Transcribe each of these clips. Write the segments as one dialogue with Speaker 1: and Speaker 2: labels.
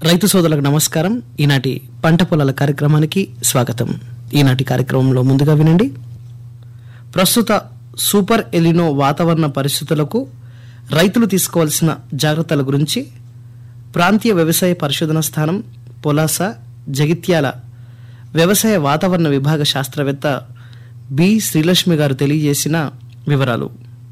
Speaker 1: రైతు సోదరులకు నమస్కారం ఈనాటి పంట పొలాల కార్యక్రమానికి స్వాగతం ఈనాటి కార్యక్రమంలో ముందుగా వినండి ప్రస్తుత సూపర్ ఎలినో వాతావరణ పరిస్థితులకు రైతులు తీసుకోవాల్సిన జాగ్రత్తల గురించి ప్రాంతీయ వ్యవసాయ పరిశోధన స్థానం పొలాస జగిత్యాల వ్యవసాయ వాతావరణ విభాగ శాస్త్రవేత్త బి శ్రీలక్ష్మి గారు తెలియజేసిన వివరాలు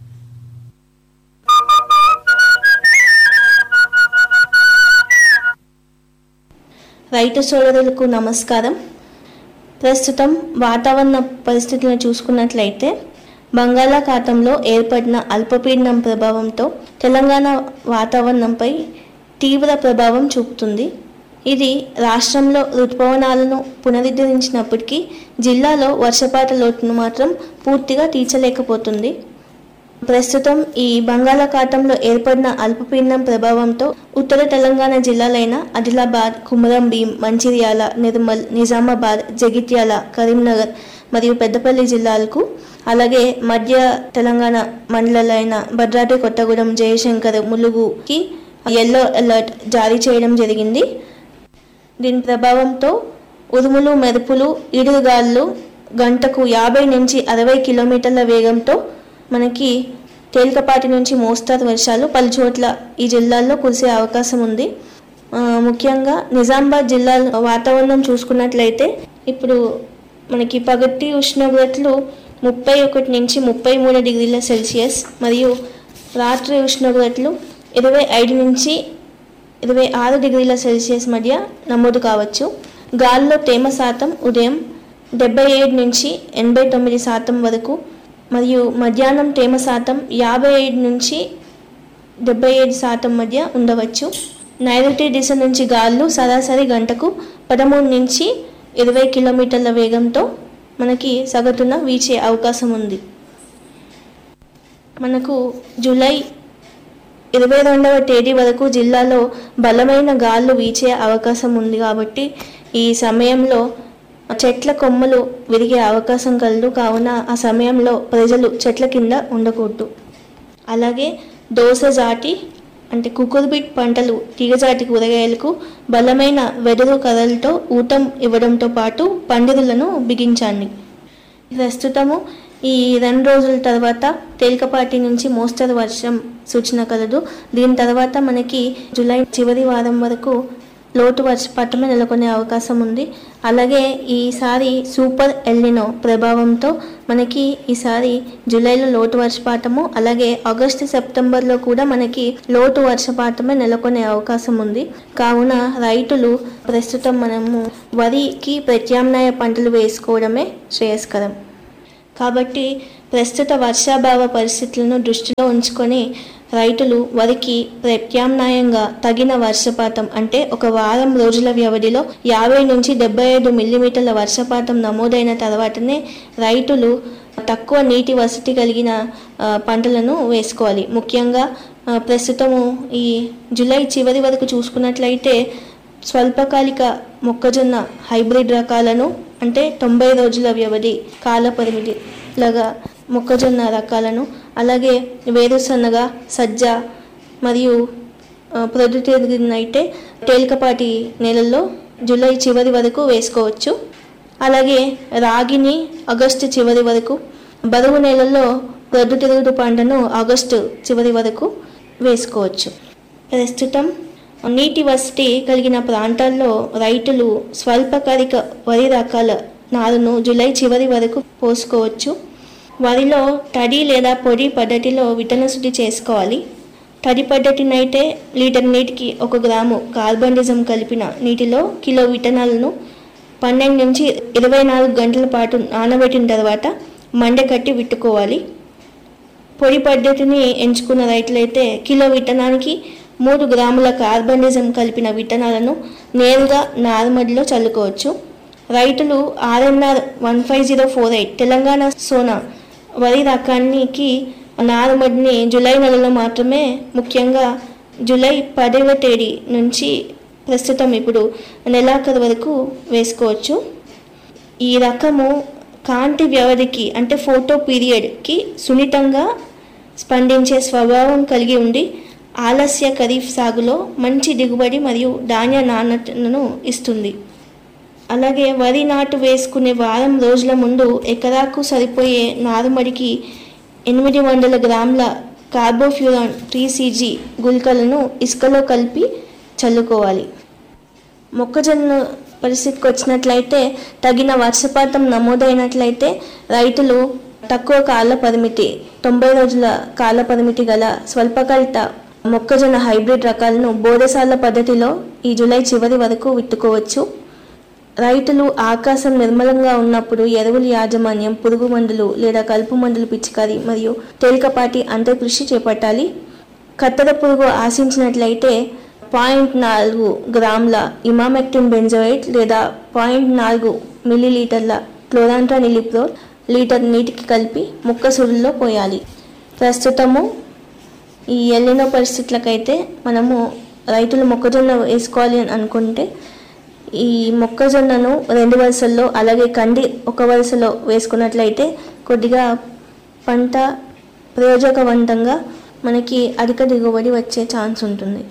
Speaker 2: రైతు సోదరులకు నమస్కారం ప్రస్తుతం వాతావరణ పరిస్థితులను చూసుకున్నట్లయితే బంగాళాఖాతంలో ఏర్పడిన అల్పపీడనం ప్రభావంతో తెలంగాణ వాతావరణంపై తీవ్ర ప్రభావం చూపుతుంది ఇది రాష్ట్రంలో ఋతుపవనాలను పునరుద్ధరించినప్పటికీ జిల్లాలో వర్షపాత లోటును మాత్రం పూర్తిగా తీర్చలేకపోతుంది ప్రస్తుతం ఈ బంగాళాఖాతంలో ఏర్పడిన అల్పపీడనం ప్రభావంతో ఉత్తర తెలంగాణ జిల్లాలైన ఆదిలాబాద్ కుమరం భీం మంచిర్యాల నిర్మల్ నిజామాబాద్ జగిత్యాల కరీంనగర్ మరియు పెద్దపల్లి జిల్లాలకు అలాగే మధ్య తెలంగాణ మండలాలైన భద్రాద్రి కొత్తగూడెం జయశంకర్ ములుగుకి ఎల్లో అలర్ట్ జారీ చేయడం జరిగింది దీని ప్రభావంతో ఉరుములు మెరుపులు ఈడుగాళ్ళు గంటకు యాభై నుంచి అరవై కిలోమీటర్ల వేగంతో మనకి తేలికపాటి నుంచి మోస్తారు వర్షాలు పలు చోట్ల ఈ జిల్లాల్లో కురిసే అవకాశం ఉంది ఆ, ముఖ్యంగా నిజామాబాద్ జిల్లా వాతావరణం చూసుకున్నట్లయితే ఇప్పుడు మనకి పగటి ఉష్ణోగ్రతలు ముప్పై ఒకటి నుంచి ముప్పై మూడు డిగ్రీల సెల్సియస్ మరియు రాత్రి ఉష్ణోగ్రతలు ఇరవై ఐదు నుంచి ఇరవై ఆరు డిగ్రీల సెల్సియస్ మధ్య నమోదు కావచ్చు గాలిలో తేమ శాతం ఉదయం డెబ్బై ఏడు నుంచి ఎనభై తొమ్మిది శాతం వరకు మరియు మధ్యాహ్నం తేమ శాతం యాభై ఏడు నుంచి డెబ్బై ఏడు శాతం మధ్య ఉండవచ్చు నైరుతి దిశ నుంచి గాళ్ళు సరాసరి గంటకు పదమూడు నుంచి ఇరవై కిలోమీటర్ల వేగంతో మనకి సగటున వీచే అవకాశం ఉంది మనకు జూలై ఇరవై రెండవ తేదీ వరకు జిల్లాలో బలమైన గాళ్ళు వీచే అవకాశం ఉంది కాబట్టి ఈ సమయంలో చెట్ల కొమ్మలు విరిగే అవకాశం కలదు కావున ఆ సమయంలో ప్రజలు చెట్ల కింద ఉండకూడదు అలాగే దోస జాతి అంటే కుకుర్బిట్ పంటలు తీగజాతి కూరగాయలకు బలమైన వెదురు కర్రలతో ఊతం ఇవ్వడంతో పాటు పందిరులను బిగించండి ప్రస్తుతము ఈ రెండు రోజుల తర్వాత తేలికపాటి నుంచి మోస్తరు వర్షం సూచన కలదు దీని తర్వాత మనకి జూలై చివరి వారం వరకు లోటు వర్షపాతమే నెలకొనే అవకాశం ఉంది అలాగే ఈసారి సూపర్ ఎల్నినో ప్రభావంతో మనకి ఈసారి జూలైలో లోటు వర్షపాతము అలాగే ఆగస్టు సెప్టెంబర్లో కూడా మనకి లోటు వర్షపాతమే నెలకొనే అవకాశం ఉంది కావున రైతులు ప్రస్తుతం మనము వరికి ప్రత్యామ్నాయ పంటలు వేసుకోవడమే శ్రేయస్కరం కాబట్టి ప్రస్తుత వర్షాభావ పరిస్థితులను దృష్టిలో ఉంచుకొని రైతులు వరికి ప్రత్యామ్నాయంగా తగిన వర్షపాతం అంటే ఒక వారం రోజుల వ్యవధిలో యాభై నుంచి డెబ్బై ఐదు మిల్లీమీటర్ల వర్షపాతం నమోదైన తర్వాతనే రైతులు తక్కువ నీటి వసతి కలిగిన ఆ, పంటలను వేసుకోవాలి ముఖ్యంగా ఆ, ప్రస్తుతము ఈ జూలై చివరి వరకు చూసుకున్నట్లయితే స్వల్పకాలిక మొక్కజొన్న హైబ్రిడ్ రకాలను అంటే తొంభై రోజుల వ్యవధి కాల పరిమితి లాగా మొక్కజొన్న రకాలను అలాగే వేరుశనగ సజ్జ మరియు ఆ, ప్రొద్దుతిరిగినైతే తేలికపాటి నెలల్లో జూలై చివరి వరకు వేసుకోవచ్చు అలాగే రాగిని ఆగస్టు చివరి వరకు బరువు నెలల్లో ప్రొద్దుతిరుగుడు పంటను ఆగస్టు చివరి వరకు వేసుకోవచ్చు ప్రస్తుతం నీటి వసతి కలిగిన ప్రాంతాల్లో రైతులు స్వల్పకాలిక వరి రకాల నారును జూలై చివరి వరకు పోసుకోవచ్చు వరిలో తడి లేదా పొడి పద్ధతిలో విత్తన శుద్ధి చేసుకోవాలి తడి పద్ధతినైతే లీటర్ నీటికి ఒక గ్రాము కార్బనిజం కలిపిన నీటిలో కిలో విత్తనాలను పన్నెండు నుంచి ఇరవై నాలుగు గంటల పాటు నానబెట్టిన తర్వాత మండకట్టి విట్టుకోవాలి పొడి పద్ధతిని ఎంచుకున్న రైతులైతే కిలో విత్తనానికి మూడు గ్రాముల కార్బనిజం కలిపిన విత్తనాలను నేరుగా నారుమడిలో చల్లుకోవచ్చు రైతులు RNR one five zero four eight Telangana Sona వరి రకానికి నారుమడిని జూలై నెలలో మాత్రమే ముఖ్యంగా జూలై పదవ తేదీ నుంచి ప్రస్తుతం ఇప్పుడు నెలాఖరు వరకు వేసుకోవచ్చు ఈ రకము కాంతి వ్యవధికి అంటే ఫోటో పీరియడ్కి సున్నితంగా స్పందించే స్వభావం కలిగి ఉండి ఆలస్య ఖరీఫ్ సాగులో మంచి దిగుబడి మరియు ధాన్య నాణ్యతను ఇస్తుంది అలాగే వరి నాటు వేసుకునే వారం రోజుల ముందు ఎకరాకు సరిపోయే నారుమడికి ఎనిమిది వందల గ్రాముల కార్బోఫ్యూరాన్ త్రీ సీజీ గుళికలను ఇసుకలో కలిపి చల్లుకోవాలి మొక్కజొన్న పరిస్థితికి వచ్చినట్లయితే తగిన వర్షపాతం నమోదైనట్లయితే రైతులు తక్కువ కాల పరిమితి తొంభై రోజుల కాల పరిమితి గల స్వల్పకాలిక మొక్కజొన్న హైబ్రిడ్ రకాలను బోధశాల పద్ధతిలో ఈ జూలై చివరి వరకు విత్తుకోవచ్చు రైతులు ఆకాశం నిర్మలంగా ఉన్నప్పుడు ఎరువుల యాజమాన్యం పురుగు మందులు లేదా కలుపు మందులు పిచికారి మరియు తేలికపాటి అంతర్కృషి చేపట్టాలి కత్తెర పురుగు ఆశించినట్లయితే పాయింట్ నాలుగు గ్రాముల ఇమామెక్టిన్ బెంజోయిట్ లేదా పాయింట్ నాలుగు మిల్లీలీటర్ల క్లోరాంట్రా నిలిప్రోల్ లీటర్ నీటికి కలిపి ముక్క సురుల్లో పోయాలి ప్రస్తుతము ఈ ఎల్లినో పరిస్థితులకైతే మనము రైతులు మొక్కజొన్న వేసుకోవాలి అని అనుకుంటే ఈ మొక్కజొన్నను రెండు వరుసల్లో అలాగే కంది ఒక వరుసలో వేసుకున్నట్లయితే కొద్దిగా పంట ప్రయోజకవంతంగా మనకి అధిక దిగుబడి వచ్చే ఛాన్స్ ఉంటుంది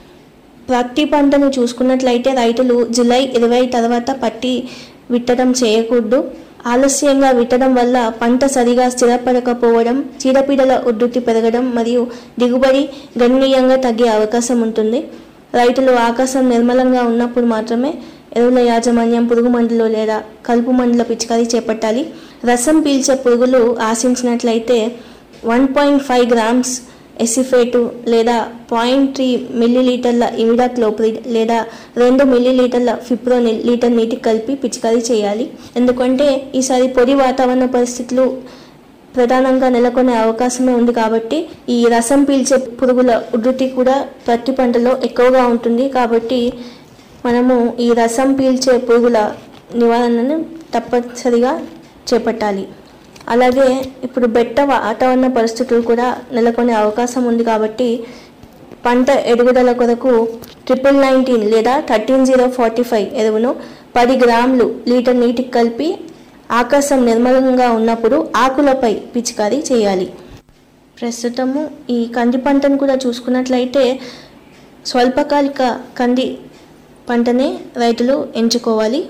Speaker 2: పత్తి పంటను చూసుకున్నట్లయితే రైతులు జూలై ఇరవై తర్వాత పత్తి విత్తడం చేయకూడదు ఆలస్యంగా విత్తడం వల్ల పంట సరిగా స్థిరపడకపోవడం చీడపీడల ఉధృతి పెరగడం మరియు దిగుబడి గణనీయంగా తగ్గే అవకాశం ఉంటుంది రైతులు ఆకాశం నిర్మలంగా ఉన్నప్పుడు మాత్రమే ఎరువుల యాజమాన్యం పురుగు మందులు లేదా కలుపు మందుల పిచికారీ చేపట్టాలి రసం పీల్చే పురుగులు ఆశించినట్లయితే one point five grams acephate లేదా పాయింట్ త్రీ మిల్లీలీటర్ల ఇమిడాక్లోప్రిడ్ లేదా రెండు మిల్లీలీటర్ల ఫిప్రోనిల్ లీటర్ నీటికి కలిపి పిచికారీ చేయాలి ఎందుకంటే ఈసారి పొడి వాతావరణ పరిస్థితులు ప్రధానంగా నెలకొనే అవకాశమే ఉంది కాబట్టి ఈ రసం పీల్చే పురుగుల ఉధృతి కూడా పత్తి పంటలో ఎక్కువగా ఉంటుంది కాబట్టి మనము ఈ రసం పీల్చే పురుగుల నివారణను తప్పనిసరిగా చేపట్టాలి అలాగే ఇప్పుడు బెట్ట వాతావరణ పరిస్థితులు కూడా నెలకొనే అవకాశం ఉంది కాబట్టి పంట ఎదుగుదల కొరకు ట్రిపుల్ నైన్టీన్ లేదా థర్టీన్ జీరో ఫార్టీ ఫైవ్ ఎరువును పది గ్రాములు లీటర్ నీటికి కలిపి ఆకాశం నిర్మలంగా ఉన్నప్పుడు ఆకులపై పిచికారీ చేయాలి ప్రస్తుతము ఈ కంది పంటను కూడా చూసుకున్నట్లయితే స్వల్పకాలిక కంది పంటనే రైతులు ఎంచుకోవాలి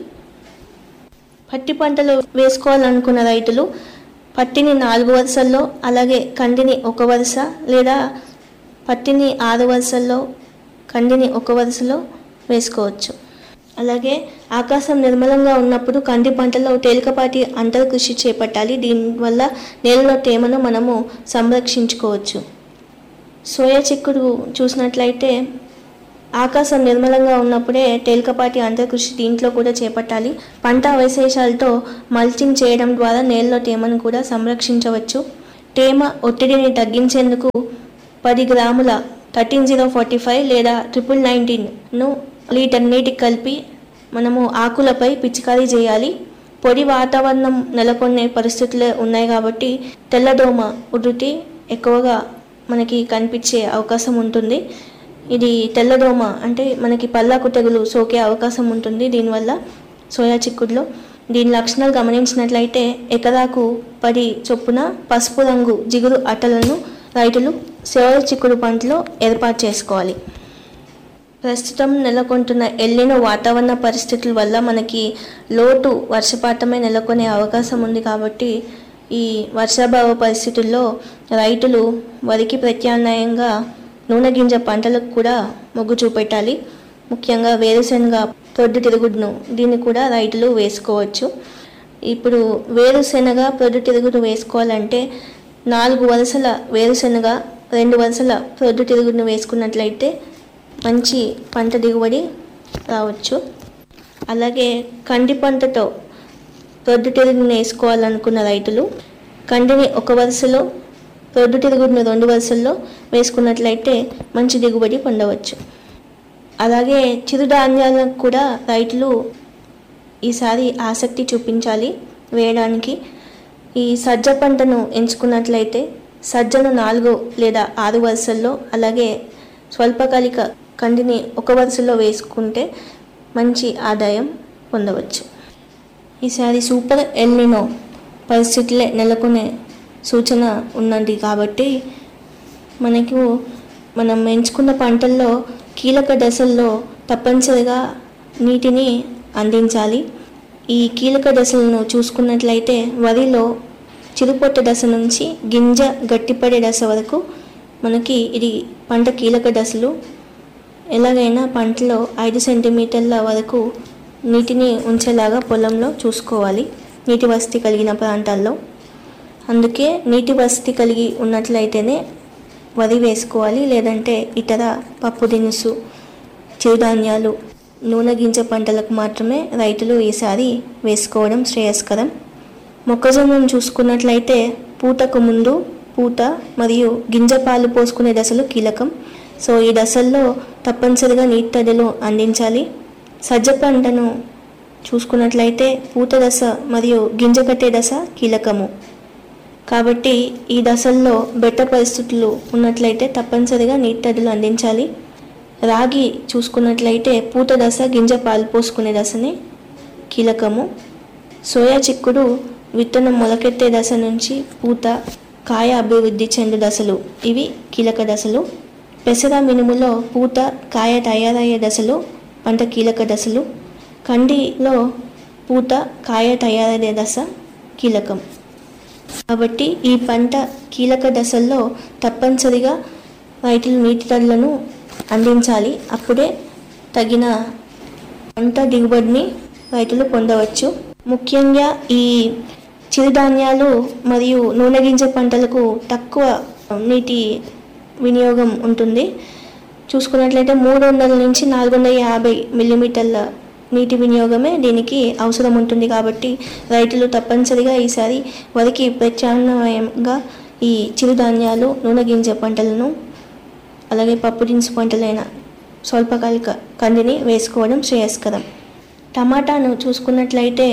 Speaker 2: పత్తి పంటలు వేసుకోవాలనుకున్న రైతులు పత్తిని నాలుగు వరుసల్లో అలాగే కందిని ఒక వరుస లేదా పత్తిని ఆరు వరుసల్లో కందిని ఒక వరుసలో వేసుకోవచ్చు అలాగే ఆకాశం నిర్మలంగా ఉన్నప్పుడు కంది పంటలో తేలికపాటి అంతర్ కృషి చేపట్టాలి దీనివల్ల నేలలో తేమను మనము సంరక్షించుకోవచ్చు సోయా చిక్కుడు చూసినట్లయితే ఆకాశం నిర్మలంగా ఉన్నప్పుడే తేలికపాటి అంతర్కృషి దీంట్లో కూడా చేపట్టాలి పంట అవశేషాలతో మల్చింగ్ చేయడం ద్వారా నేలలో తేమను కూడా సంరక్షించవచ్చు తేమ ఒత్తిడిని తగ్గించేందుకు పది గ్రాముల థర్టీన్ జీరో ఫార్టీ ఫైవ్ లేదా ట్రిపుల్ నైన్టీన్ను లీటర్ నీటికి కలిపి మనము ఆకులపై పిచికారీ చేయాలి పొడి వాతావరణం నెలకొనే పరిస్థితులు ఉన్నాయి కాబట్టి తెల్లదోమ ఉధృతి ఎక్కువగా మనకి కనిపించే అవకాశం ఉంటుంది ఇది తెల్లదోమ అంటే మనకి పల్లాకు తెగులు సోకే అవకాశం ఉంటుంది దీనివల్ల సోయా చిక్కుడులో దీని లక్షణాలు గమనించినట్లయితే ఎకరాకు పది చొప్పున పసుపు రంగు జిగురు అట్టలను రైతులు సోయా చిక్కుడు పంటలో ఏర్పాటు చేసుకోవాలి ప్రస్తుతం నెలకొంటున్న ఎల్లిన వాతావరణ పరిస్థితుల వల్ల మనకి లోటు వర్షపాతమే నెలకొనే అవకాశం ఉంది కాబట్టి ఈ వర్షాభావ పరిస్థితుల్లో రైతులు వరికి ప్రత్యామ్నాయంగా నూనె గింజ పంటలకు కూడా మొగ్గు చూపెట్టాలి ముఖ్యంగా వేరుశనగ ప్రొద్దుతిరుగుడును దీన్ని కూడా రైతులు వేసుకోవచ్చు ఇప్పుడు వేరుశనగ ప్రొద్దుతిరుగుడు వేసుకోవాలంటే నాలుగు వరుసల వేరుశనగ రెండు వరుసల ప్రొద్దుతిరుగుడును వేసుకున్నట్లయితే మంచి పంట దిగుబడి రావచ్చు అలాగే కంది పంటతో ప్రొద్దుతిరుగుడును వేసుకోవాలనుకున్న రైతులు కందిని ఒక వరుసలో ప్రొద్దుతిరుగుడును రెండు వరుసల్లో వేసుకున్నట్లయితే మంచి దిగుబడి పొందవచ్చు అలాగే చిరుధాన్యాలకు కూడా రైతులు ఈసారి ఆసక్తి చూపించాలి వేయడానికి ఈ సజ్జ పంటను ఎంచుకున్నట్లయితే సజ్జను నాలుగు లేదా ఆరు వరుసల్లో అలాగే స్వల్పకాలిక కందిని ఒక వరుసలో వేసుకుంటే మంచి ఆదాయం పొందవచ్చు ఈసారి సూపర్ ఎల్నినో పరిస్థితులే నెలకొనే సూచన ఉన్నది కాబట్టి మనకు మనం ఎంచుకున్న పంటల్లో కీలక దశల్లో తప్పనిసరిగా నీటిని అందించాలి ఈ కీలక దశలను చూసుకున్నట్లయితే వరిలో చిరుపొట్ట దశ నుంచి గింజ గట్టిపడే దశ వరకు మనకి ఇది పంట కీలక దశలు ఎలాగైనా పంటలో ఐదు సెంటీమీటర్ల వరకు నీటిని ఉంచేలాగా పొలంలో చూసుకోవాలి నీటి వసతి కలిగిన ప్రాంతాల్లో అందుకే నీటి వసతి కలిగి ఉన్నట్లయితేనే వరి వేసుకోవాలి లేదంటే ఇతర పప్పు దినుసు చిరుధాన్యాలు నూనె గింజ పంటలకు మాత్రమే రైతులు ఈసారి వేసుకోవడం శ్రేయస్కరం మొక్కజొన్నను చూసుకున్నట్లయితే పూతకు ముందు పూత మరియు గింజ పాలు పోసుకునే దశలు కీలకం సో ఈ దశల్లో తప్పనిసరిగా నీటి తడులు అందించాలి సజ్జ పంటను చూసుకున్నట్లయితే పూత దశ మరియు గింజ కట్టే దశ కీలకము కాబట్టి ఈ దశల్లో బెట్ట పరిస్థితులు ఉన్నట్లయితే తప్పనిసరిగా నీటి తడులు అందించాలి రాగి చూసుకున్నట్లయితే పూత దశ గింజ పాలు పోసుకునే దశని కీలకము సోయా చిక్కుడు విత్తనం మొలకెత్తే దశ నుంచి పూత కాయ అభివృద్ధి చెందు దశలు ఇవి కీలక దశలు పెసర మినుములో పూత కాయ తయారయ్యే దశలు పంట కీలక దశలు కందిలో పూత కాయ తయారయ్యే దశ కీలకం కాబట్టి ఈ పంట కీలక దశల్లో తప్పనిసరిగా రైతులు నీటి తడులను అందించాలి అప్పుడే తగిన పంట దిగుబడిని రైతులు పొందవచ్చు ముఖ్యంగా ఈ చిరుధాన్యాలు మరియు నూనె గింజ పంటలకు తక్కువ నీటి వినియోగం ఉంటుంది చూసుకున్నట్లయితే మూడు వందల నుంచి నాలుగు వందల యాభై మిల్లీమీటర్ల నీటి వినియోగమే దీనికి అవసరం ఉంటుంది కాబట్టి రైతులు తప్పనిసరిగా ఈసారి వరికి ప్రత్యామ్నాయంగా ఈ చిరుధాన్యాలు నూనె గింజ పంటలను అలాగే పప్పు దినుసు పంటలైన స్వల్పకాలిక కందిని వేసుకోవడం శ్రేయస్కరం టమాటాను చూసుకున్నట్లయితే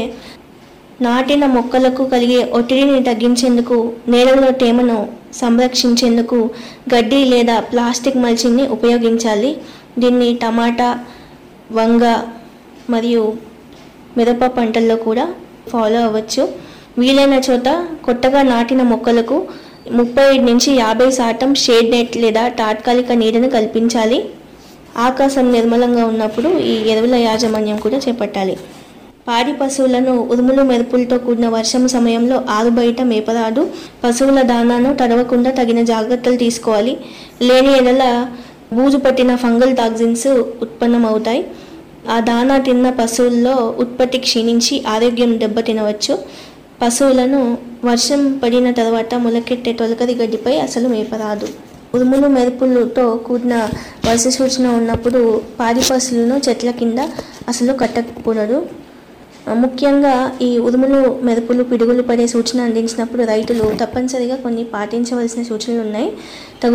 Speaker 2: నాటిన మొక్కలకు కలిగే ఒత్తిడిని తగ్గించేందుకు నేలలో తేమను సంరక్షించేందుకు గడ్డి లేదా ప్లాస్టిక్ మల్చింగ్ని ఉపయోగించాలి దీన్ని టమాటా వంగ మరియు మిరప పంటల్లో కూడా ఫాలో అవ్వచ్చు వీలైన చోట కొత్తగా నాటిన మొక్కలకు ముప్పై నుంచి యాభై శాతం షేడ్ నెట్ లేదా తాత్కాలిక నీడను కల్పించాలి ఆకాశం నిర్మలంగా ఉన్నప్పుడు ఈ ఎరువుల యాజమాన్యం కూడా చేపట్టాలి పాడి పశువులను ఉరుములు మెరుపులతో కూడిన వర్షం సమయంలో ఆరు బయట మేపరాదు పశువుల దానాను తడవకుండా తగిన జాగ్రత్తలు తీసుకోవాలి లేని ఎడల బూజు పట్టిన ఫంగల్ టాక్సిన్స్ ఉత్పన్నమవుతాయి ఆ దానా తిన్న పశువుల్లో ఉత్పత్తి క్షీణించి ఆరోగ్యం దెబ్బతినవచ్చు పశువులను వర్షం పడిన తర్వాత మొలకెత్తే తొలకరి గడ్డిపై అసలు మేపరాదు ఉరుములు మెరుపులతో కూడిన వర్ష సూచన ఉన్నప్పుడు పాడి పశువులను చెట్ల కింద అసలు కట్టకూడదు ముఖ్యంగా ఈ ఉరుములు మెరుపులు పిడుగులు పడే సూచన అందించినప్పుడు రైతులు తప్పనిసరిగా కొన్ని పాటించవలసిన సూచనలు ఉన్నాయి తగు